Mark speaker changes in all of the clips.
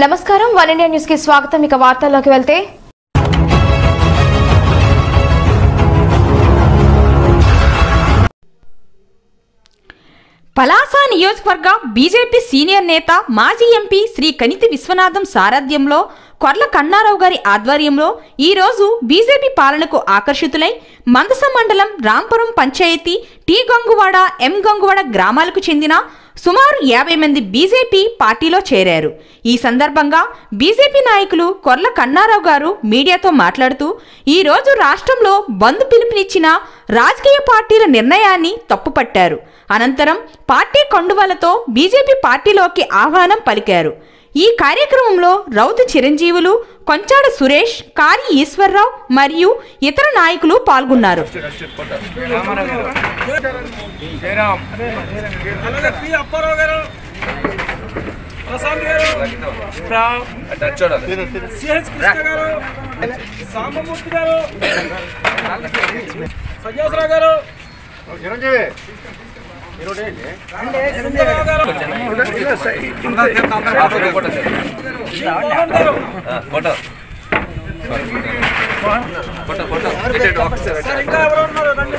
Speaker 1: నమస్కారం one India news కి స్వాగతం ఇక వార్తల్లోకి వెళ్తే
Speaker 2: పలాస నియోజకవర్గ బీజేపీ సీనియర్ నేత మాజీ ఎంపీ శ్రీ కనితి విశ్వనాథం సారథ్యంలో కొర్ల కన్నారావు గారి ఆధ్వర్యంలో ఈ రోజు బీజేపీ పాలనకు ఆకర్షితులై మందస మండలం రాంపురం పంచాయతీ టీ గంగువాడ ఎం గంగువాడ గ్రామాలకు చెందిన సుమారు యాభై మంది బీజేపీ పార్టీలో చేరారు ఈ సందర్భంగా బీజేపీ నాయకులు కొర్ల కన్నారావు గారు మీడియాతో మాట్లాడుతూ ఈ రోజు రాష్ట్రంలో బంద్ పిలుపునిచ్చిన రాజకీయ పార్టీల నిర్ణయాన్ని తప్పుపట్టారు అనంతరం పార్టీ కండువాలతో బీజేపీ పార్టీలోకి ఆహ్వానం పలికారు ఈ కార్యక్రమంలో రౌతు చిరంజీవులు కొంచాడ సురేష్ కారి ఈశ్వర్రావు మరియు ఇతర నాయకులు పాల్గొన్నారు
Speaker 3: జయరామ్
Speaker 4: అలాగే పి అప్పారావు గారు ప్రశాంత్ గారు
Speaker 3: రామ్ అటు చూడాలి
Speaker 4: సిహెచ్ కృష్ణ గారు సాంబమూర్తి గారు సజాసరావు గారు చిరంజీవి గారు మోహన్ గారు
Speaker 3: ఫోటో ఫోటో ఫోటో ఒకసారి
Speaker 4: సార్ ఇంకా ఎవరు ఉన్నారు రండి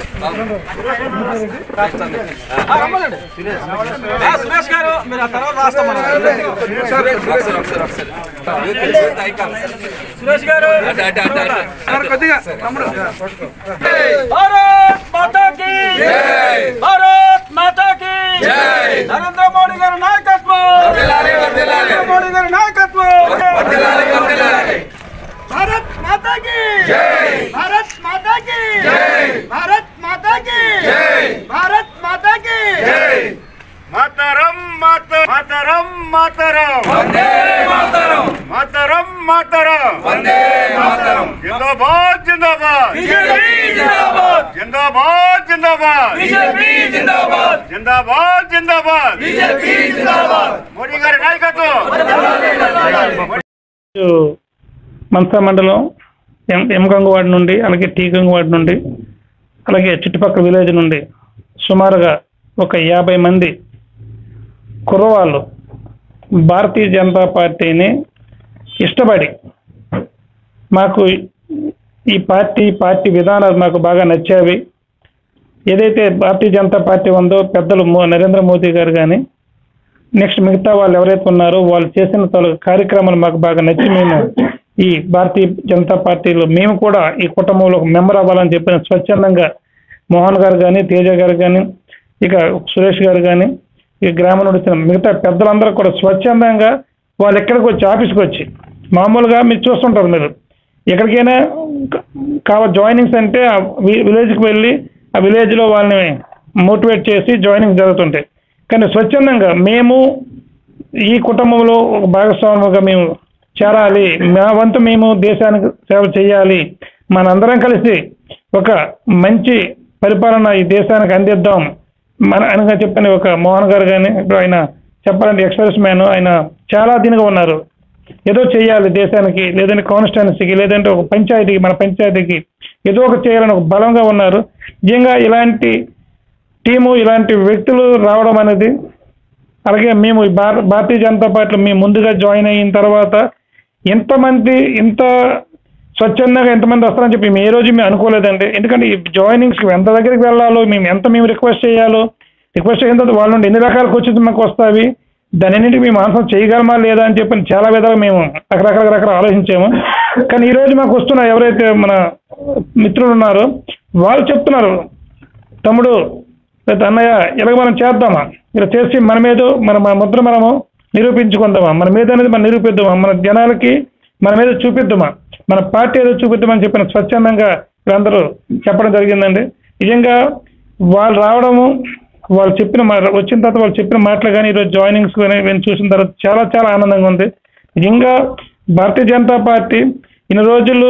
Speaker 4: ఆ, రమ్మనండి ఆ, సురేష్ గారు మీరు ఆ తర్వాత రాస్తాం మనం
Speaker 3: ఒకసారి ఒకసారి ఒకసారి యూత్ ఐకాన్
Speaker 4: సురేష్ గారు
Speaker 3: అటు అటు అటు అటు
Speaker 4: కొద్దిగా భారత్ మాతా కీ భారత్ మాతా కీ నరేంద్ర మోడీ గారి నాయకత్వం నరేంద్ర మోడీ గారి నాయకత్వం భారత్ మాతా కీ భారత్ మాతా కీ భారత్ మాతా కీ భారత్ మాతా కీ
Speaker 5: మాతరం మాత మాతరం మాతరం
Speaker 3: వందే మాతరం
Speaker 5: మాతరం మాతరం
Speaker 3: వందే మాతరం
Speaker 5: జిందాబాద్ జిందాబాద్
Speaker 4: బీజేపీ జిందాబాద్
Speaker 5: జిందాబాద్ జిందాబాద్
Speaker 4: బీజేపీ జిందాబాద్
Speaker 5: జిందాబాద్ జిందాబాద్
Speaker 4: బీజేపీ జిందాబాద్
Speaker 5: మోడీ గారి నాయకత్వం
Speaker 6: మంత్ర మండలం ఎం ఎం గంగవాడి నుండి అలాగే టీ గంగవాడి నుండి అలాగే చుట్టుపక్కల విలేజ్ నుండి సుమారుగా ఒక యాభై మంది కుర్రవాళ్ళు భారతీయ జనతా పార్టీని ఇష్టపడి మాకు ఈ పార్టీ పార్టీ విధానాలు మాకు బాగా నచ్చావి ఏదైతే భారతీయ జనతా పార్టీ ఉందో పెద్దలు మో- నరేంద్ర మోదీ గారు కానీ నెక్స్ట్ మిగతా వాళ్ళు ఎవరైతే ఉన్నారో వాళ్ళు చేసిన తొల కార్యక్రమాలు మాకు బాగా నచ్చి మేము ఈ భారతీయ జనతా పార్టీలో మేము కూడా ఈ కుటుంబంలో ఒక మెంబర్ అవ్వాలని చెప్పిన స్వచ్ఛందంగా మోహన్ గారు కానీ తేజ గారు కానీ ఇక సురేష్ గారు కానీ ఈ గ్రామం నుండి వచ్చిన మిగతా పెద్దలందరూ కూడా స్వచ్ఛందంగా వాళ్ళు ఎక్కడికి వచ్చి ఆఫీస్కి వచ్చి మామూలుగా మీరు చూస్తుంటారు మీరు ఎక్కడికైనా కావ జాయినింగ్స్ అంటే ఆ వి- విలేజ్కి వెళ్ళి ఆ విలేజ్లో వాళ్ళని మోటివేట్ చేసి జాయినింగ్ జరుగుతుంటాయి కానీ స్వచ్ఛందంగా మేము ఈ కుటుంబంలో ఒక భాగస్వాములుగా మేము చేరాలి మా వంతు మేము దేశానికి సేవ చేయాలి మనందరం కలిసి ఒక మంచి పరిపాలన ఈ దేశానికి అందిద్దాం మన అనగా చెప్పని ఒక మోహన్ గారు కానీ ఇప్పుడు ఆయన చెప్పాలంటే ఎక్స్ప్రెస్ మ్యాన్ ఆయన చాలా దీనిగా ఉన్నారు ఏదో చేయాలి దేశానికి లేదంటే కాన్స్టిట్యున్సీకి లేదంటే ఒక పంచాయతీకి మన పంచాయతీకి ఏదో ఒక చేయాలని ఒక బలంగా ఉన్నారు నిజంగా ఇలాంటి టీము ఇలాంటి వ్యక్తులు రావడం అనేది అలాగే మేము ఈ భార భారతీయ జనతా పార్టీలో మేము ముందుగా జాయిన్ అయిన తర్వాత ఎంతమంది ఇంత స్వచ్ఛందంగా ఎంతమంది వస్తారని చెప్పి మేము ఏ రోజు మేము అనుకోలేదండి ఎందుకంటే ఈ జాయినింగ్స్కి ఎంత దగ్గరికి వెళ్ళాలో మేము ఎంత మేము రిక్వెస్ట్ చేయాలో రిక్వెస్ట్ అయిన తర్వాత వాళ్ళ నుండి ఎన్ని రకాల క్వశ్చన్స్ మాకు వస్తాయి దాని అన్నింటికి మేము ఆన్సర్ చేయగలమా లేదా అని చెప్పి చాలా విధాలుగా మేము రకరకాల రకరకాల ఆలోచించాము కానీ ఈ రోజు మాకు వస్తున్న ఎవరైతే మన మిత్రులు ఉన్నారో వాళ్ళు చెప్తున్నారు తమ్ముడు లేదా అన్నయ్య ఇలాగ మనం చేద్దామా ఇలా చేసి మన మీద మన మన ముద్ర మనము నిరూపించుకుందామా మన మీద అనేది మనం నిరూపిద్దామా మన జనాలకి మన మీద చూపిద్దామా మన పార్టీ ఏదో చూపిద్దామని చెప్పిన స్వచ్ఛందంగా వీళ్ళందరూ చెప్పడం జరిగిందండి నిజంగా వాళ్ళు రావడము వాళ్ళు చెప్పిన మా వచ్చిన తర్వాత వాళ్ళు చెప్పిన మాటలు కానీ ఈరోజు జాయినింగ్స్ కానీ ఇవన్నీ చూసిన తర్వాత చాలా చాలా ఆనందంగా ఉంది నిజంగా భారతీయ జనతా పార్టీ ఇన్ని రోజులు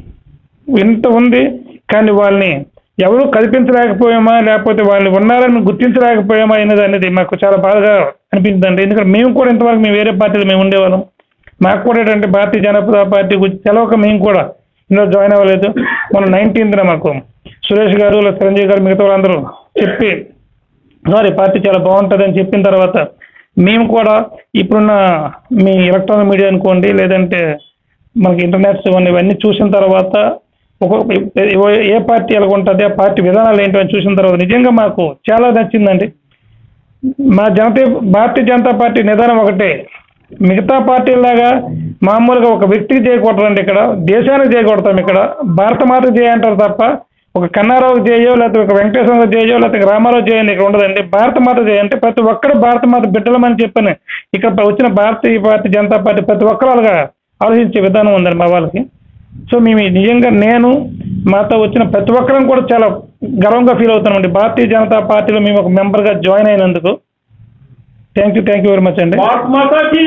Speaker 6: ఇంత ఉంది కానీ వాళ్ళని ఎవరు కల్పించలేకపోయామా లేకపోతే వాళ్ళు ఉన్నారని గుర్తించలేకపోయామా అనేది అనేది మాకు చాలా బాధగా అనిపించిందండి ఎందుకంటే మేము కూడా ఇంతవరకు మేము వేరే పార్టీలో మేము ఉండేవాళ్ళం మాకు కూడా ఏంటంటే భారతీయ జనతా పార్టీ గురించి తెలవక మేము కూడా ఇందులో జాయిన్ అవ్వలేదు మన నైన్టీన్త్న మాకు సురేష్ గారు లేదా చిరంజీవి గారు మిగతా వాళ్ళందరూ చెప్పి సారీ పార్టీ చాలా బాగుంటుంది అని చెప్పిన తర్వాత మేము కూడా ఇప్పుడున్న మీ ఎలక్ట్రానిక్ మీడియా అనుకోండి లేదంటే మనకి ఇంటర్నెట్స్ ఇవన్నీ ఇవన్నీ చూసిన తర్వాత ఒక్కొక్క ఏ- ఏ పార్టీ ఎలా ఉంటుంది ఆ పార్టీ విధానాలు ఏంటో అని చూసిన తర్వాత నిజంగా మాకు చాలా నచ్చిందండి మా జనతా భారతీయ జనతా పార్టీ నిదానం ఒకటే మిగతా పార్టీలాగా మామూలుగా ఒక వ్యక్తికి చేయకూడదండి ఇక్కడ దేశానికి చేయకూడతాం ఇక్కడ భారత మాత చేయ అంటారు తప్ప ఒక కన్నారావు చేయో లేకపోతే ఒక వెంకటేశ్వర చేయో లేకపోతే ఒక రామారావు చేయని ఇక్కడ ఉండదండి భారత మాత చేయ అంటే ప్రతి ఒక్కరు భారత మాత బిడ్డలమని చెప్పని ఇక్కడ వచ్చిన భారతీయ పార్టీ జనతా పార్టీ ప్రతి ఒక్కరు అలాగా ఆలోచించే విధానం ఉందండి మా వాళ్ళకి సో మేము నిజంగా నేను మాతో వచ్చిన ప్రతి ఒక్కరం కూడా చాలా గర్వంగా ఫీల్ అవుతున్నామండి భారతీయ జనతా పార్టీలో మేము ఒక మెంబర్గా జాయిన్ అయినందుకు thank you thank you very much అండి
Speaker 5: భారత్ మాతాకి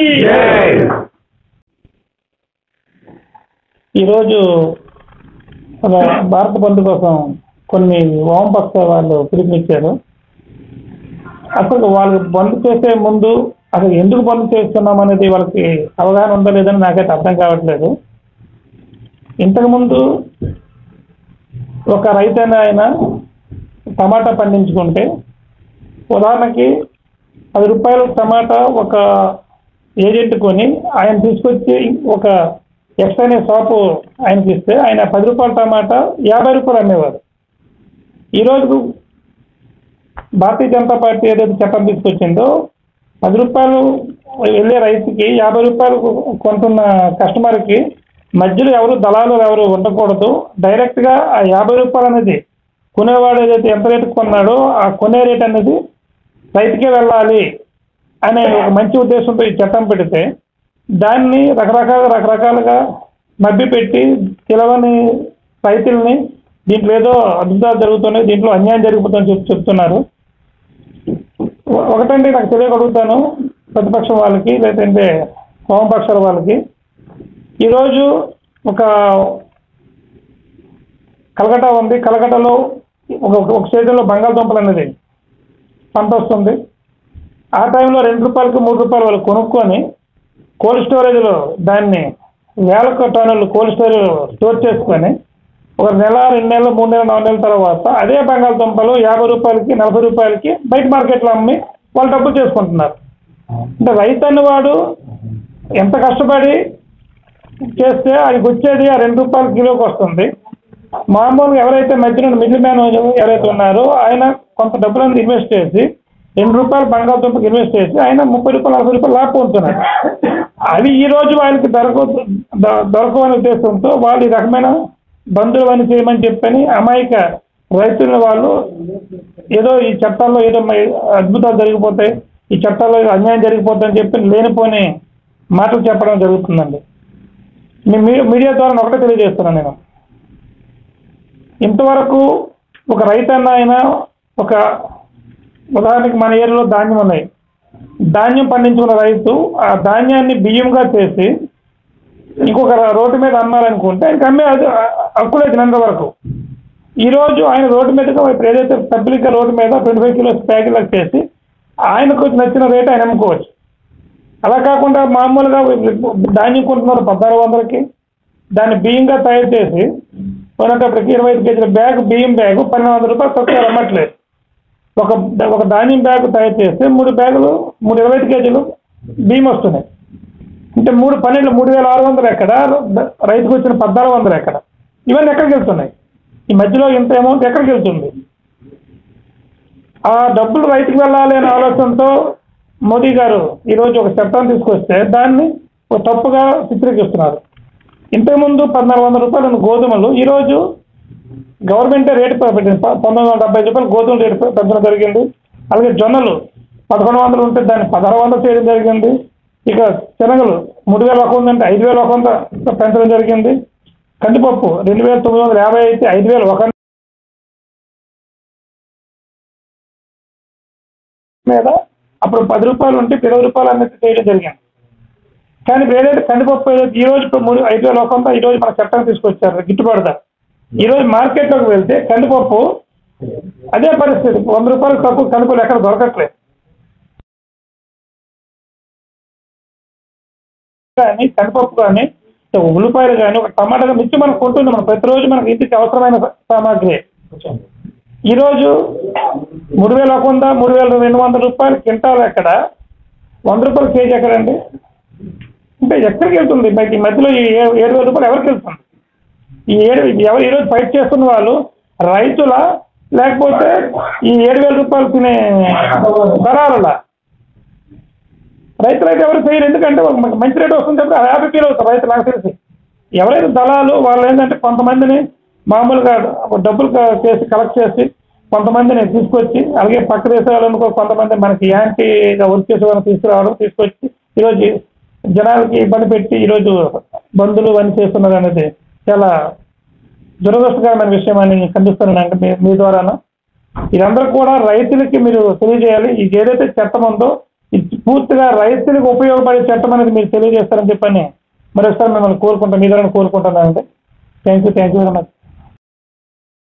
Speaker 6: ఈరోజు ఒక భారత బంధు కోసం కొన్ని వామపక్ష వాళ్ళు పిలుపునిచ్చారు అసలు వాళ్ళు బంద్ చేసే ముందు అసలు ఎందుకు బంద్ చేస్తున్నాం అనేది వాళ్ళకి అవగాహన ఉందో లేదని నాకైతే అర్థం కావట్లేదు ఇంతకుముందు ఒక రైతైన ఆయన టమాటా పండించుకుంటే ఉదాహరణకి పది రూపాయల టమాటా ఒక ఏజెంట్ కొని ఆయన తీసుకొచ్చి ఒక ఎక్స్ అనే షాపు ఆయనకి ఇస్తే ఆయన పది రూపాయల టమాటా యాభై రూపాయలు అమ్మేవారు ఈరోజు భారతీయ జనతా పార్టీ ఏదైతే చట్టం తీసుకొచ్చిందో పది రూపాయలు వెళ్ళే రైతుకి యాభై రూపాయలు కొంటున్న కస్టమర్కి మధ్యలో ఎవరు దళాలు ఎవరు ఉండకూడదు డైరెక్ట్గా ఆ యాభై రూపాయలు అనేది కొనేవాడు ఏదైతే ఎంత రేటుకి కొన్నాడో ఆ కొనే రేట్ అనేది రైతుకే వెళ్ళాలి అనే ఒక మంచి ఉద్దేశంతో ఈ చట్టం పెడితే దాన్ని రకరకాల రకరకాలుగా మభ్యపెట్టి తెలవని రైతుల్ని దీంట్లో ఏదో అద్భుతాలు జరుగుతున్నాయి దీంట్లో అన్యాయం జరిగిపోతుందని చెప్పి చెప్తున్నారు ఒ- ఒకటండి నాకు తెలియగలుగుతాను ప్రతిపక్షం వాళ్ళకి లేదంటే వామపక్షాల వాళ్ళకి ఈరోజు ఒక కలకటా ఉంది కలకటాలో ఒక ఒక సీజన్లో బంగాళదుంపలు అనేది పంట వస్తుంది ఆ టైంలో రెండు రూపాయలకి మూడు రూపాయలు వాళ్ళు కొనుక్కొని కోల్డ్ స్టోరేజ్లో దాన్ని వేల టన్నులు కోల్డ్ స్టోరేజ్ స్టోర్ చేసుకొని ఒక నెల రెండు నెలలు మూడు నెలలు నాలుగు నెలల తర్వాత అదే బంగాళదుంపలు యాభై రూపాయలకి నలభై రూపాయలకి బయట మార్కెట్లో అమ్మి వాళ్ళు డబ్బులు చేసుకుంటున్నారు అంటే రైతు అన్నవాడు ఎంత కష్టపడి చేస్తే ఆయనకు వచ్చేది ఆ రెండు రూపాయల కిలోకి వస్తుంది మామూలుగా ఎవరైతే మధ్యలో మిడిల్ మ్యాన్ ఎవరైతే ఉన్నారో ఆయన కొంత డబ్బులను ఇన్వెస్ట్ చేసి రెండు రూపాయలు బంగాళదుంపకి ఇన్వెస్ట్ చేసి ఆయన ముప్పై రూపాయలు నలభై రూపాయలు లాభ పొందుతున్నారు అవి ఈ రోజు ఆయనకి దొరక దొ- దొరకవనే ఉద్దేశంతో వాళ్ళు ఈ రకమైన బంధువులు అని చేయమని చెప్పని అమాయక రైతుల వాళ్ళు ఏదో ఈ చట్టాల్లో ఏదో మ- అద్భుతాలు జరిగిపోతాయి ఈ చట్టాల్లో ఏదో అన్యాయం జరిగిపోతుందని చెప్పి లేనిపోని మాటలు చెప్పడం జరుగుతుందండి మీ మీ- మీడియా ద్వారా ఒకటే తెలియజేస్తున్నాను నేను ఇంతవరకు ఒక రైతన్న ఆయన ఒక ఉదాహరణకి మన ఏరియాలో ధాన్యం ఉన్నాయి ధాన్యం పండించుకున్న రైతు ఆ ధాన్యాన్ని బియ్యంగా చేసి ఇంకొక రోడ్డు మీద అమ్మాలనుకుంటే ఆయనకి అమ్మే అది హక్కు లేదు నిన్న వరకు ఈ రోజు ఆయన రోడ్డు మీదగా ఇప్పుడు ఏదైతే పబ్లిక్గా రోడ్డు మీద ట్వంటీ ఫైవ్ కిలోస్ ప్యాకెట్లకు చేసి ఆయనకు నచ్చిన రేటు ఆయన అమ్ముకోవచ్చు అలా కాకుండా మామూలుగా ధాన్యం కొంటున్నారు పద్నాలుగు వందలకి దాన్ని బియ్యంగా తయారు చేసి కొనేటప్పటికి ఇరవై ఐదు కేజీల బ్యాగ్ బియ్యం బ్యాగ్ పన్నెండు వందల రూపాయలు తక్కువ అమ్మట్లేదు ఒక ఒక ధాన్యం బ్యాగ్ తయారు చేస్తే మూడు బ్యాగులు మూడు ఇరవై ఐదు కేజీలు బియ్యం వస్తున్నాయి అంటే మూడు పన్నెండు మూడు వేల ఆరు వందలు ఎక్కడ రైతుకు వచ్చిన పద్నాలుగు వందలు ఎక్కడ ఇవన్నీ ఎక్కడికి వెళ్తున్నాయి ఈ మధ్యలో ఇంత అమౌంట్ ఎక్కడికి వెళ్తుంది ఆ డబ్బులు రైతుకు వెళ్ళాలి అనే ఆలోచనతో మోదీ గారు ఈరోజు ఒక చట్టాన్ని తీసుకొస్తే దాన్ని ఒక తప్పుగా చిత్రీకరిస్తున్నారు ఇంతకుముందు పద్నాలుగు వందల రూపాయలు ఉన్న గోధుమలు ఈరోజు గవర్నమెంటే రేటు పెట్టింది ప- పంతొమ్మిది వందల డెబ్బై రూపాయలు గోధుమ రేటు పె- పెంచడం జరిగింది అలాగే జొన్నలు పదకొండు వందలు ఉంటే దాన్ని పదహారు వందలు చేయడం జరిగింది ఇక శనగలు మూడు వేల ఒక వంద అంటే ఐదు వేల ఒక వంద పెంచడం జరిగింది కందిపప్పు రెండు వేల తొమ్మిది వందల యాభై అయితే ఐదు వేల ఒక మీద అప్పుడు పది రూపాయలు ఉంటే ఇరవై రూపాయలు అనేది చేయడం జరిగింది కానీ ఇప్పుడు ఏదైతే కందిపప్పు ఏదైతే ఈ రోజు ఇప్పుడు మూడు ఐదు వేల ఒక వంద ఈ రోజు మన చట్టం తీసుకొచ్చారు గిట్టుబాటు ధర ఈ రోజు మార్కెట్లోకి వెళ్తే కందిపప్పు అదే పరిస్థితి వంద రూపాయలు తక్కువ కందిపప్పులు ఎక్కడ దొరకట్లేదు కానీ కందిపప్పు కానీ ఒక ఉల్లిపాయలు కానీ ఒక టమాటాలు మిర్చి మనం కొంటుంది మనం ప్రతిరోజు మనకి ఇంటికి అవసరమైన సామాగ్రి ఈరోజు మూడు వేల ఒక వంద మూడు వేల రెండు వందల రూపాయలు క్వింటాల్ ఎక్కడ వంద రూపాయల కేజీ ఎక్కడండి అంటే ఎక్కడికి వెళ్తుంది బయట ఈ మధ్యలో ఈ ఏ- ఏడు వేల రూపాయలు ఎవరికి వెళ్తుంది ఈ ఏడు ఎవరు ఈరోజు ఫైట్ చేస్తున్న వాళ్ళు రైతుల లేకపోతే ఈ ఏడు వేల రూపాయలు తినే దళారుల రైతులు అయితే ఎవరు చేయరు ఎందుకంటే ఒక మ- మంచి రేటు వస్తుంది చెప్పి హ్యాపీ ఫీల్ అవుతారు రైతులు నాకు తెలిసి ఎవరైతే దళాలు వాళ్ళు ఏంటంటే కొంతమందిని మామూలుగా డబ్బులు క- చేసి కలెక్ట్ చేసి కొంతమందిని తీసుకొచ్చి అలాగే పక్క దేశాలను కూడా కొంతమంది మనకి యాంటీగా వర్క్ చేసే వాళ్ళని తీసుకురావడం తీసుకొచ్చి ఈరోజు జనాలకి ఇబ్బంది పెట్టి ఈరోజు బంధులు ఇవన్నీ చేస్తున్నారు అనేది చాలా దురదృష్టకరమైన విషయం అని ఖండిస్తున్నాను అంటే మీ మీ ద్వారాను ఇదందరూ కూడా రైతులకి మీరు తెలియజేయాలి ఇది ఏదైతే చట్టం ఉందో ఇది పూర్తిగా రైతులకు ఉపయోగపడే చట్టం అనేది మీరు తెలియజేస్తారని చెప్పని మరొకసారి మిమ్మల్ని కోరుకుంటాను మీ ద్వారా కోరుకుంటున్నానండి thank you thank you very much